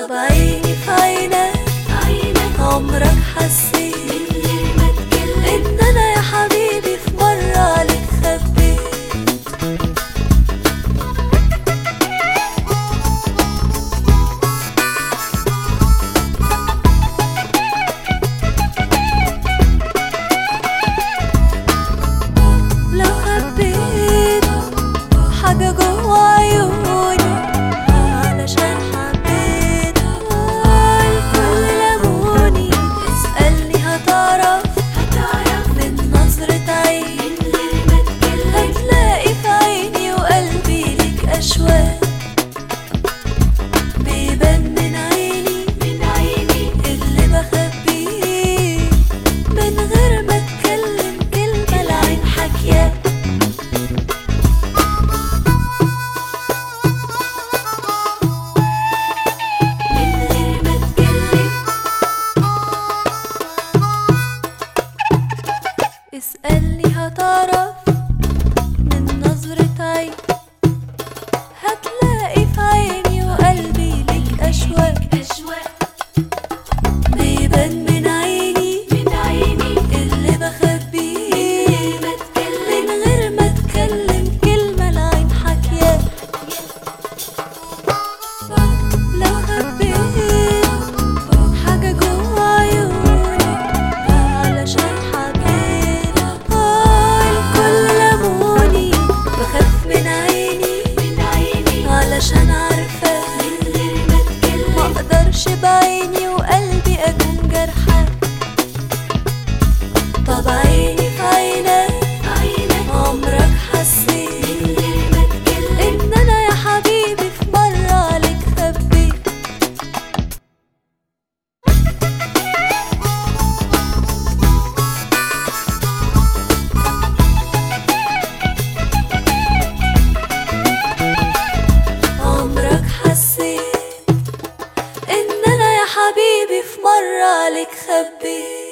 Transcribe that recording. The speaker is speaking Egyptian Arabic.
طب عيني في عينك عينك عمرك حسيت من غير ما تكلم ان انا يا حبيبي في مرة عليك خبيت لو خبيت حاجة جوا عيوني علشان حبيت الكل لموني اسألني هتعرف هتعرف من نظرة عين من غير ما تكلم هتلاقي في عيني وقلبي ليك أشواق بيبان من عيني من عيني اللي بخبيه من غير ما اتكلم كلمة العين حكياه من غير ما تكلم اسألني هتعرف من نظرة عين هتلاقي في عيني وقلبي ليك أشواق أشواق بيبان من عيني من عيني اللي بخبيه ما تكلم من غير ما اتكلم كلمة العين حكياه لو خبيت حاجة جوا عيوني علشان حبيت آه الكل لموني بخاف من عيني من عيني علشان عارفة من غير ما تكلم ما اقدرش بعيني وقلبي اكون جرحان طب عيني في عينك عينك عمرك حسيت من غير ما تكلم ان انا يا حبيبي في مرة عليك خبيت عمرك حسيت ان انا يا حبيبي في مرة عليك خبيت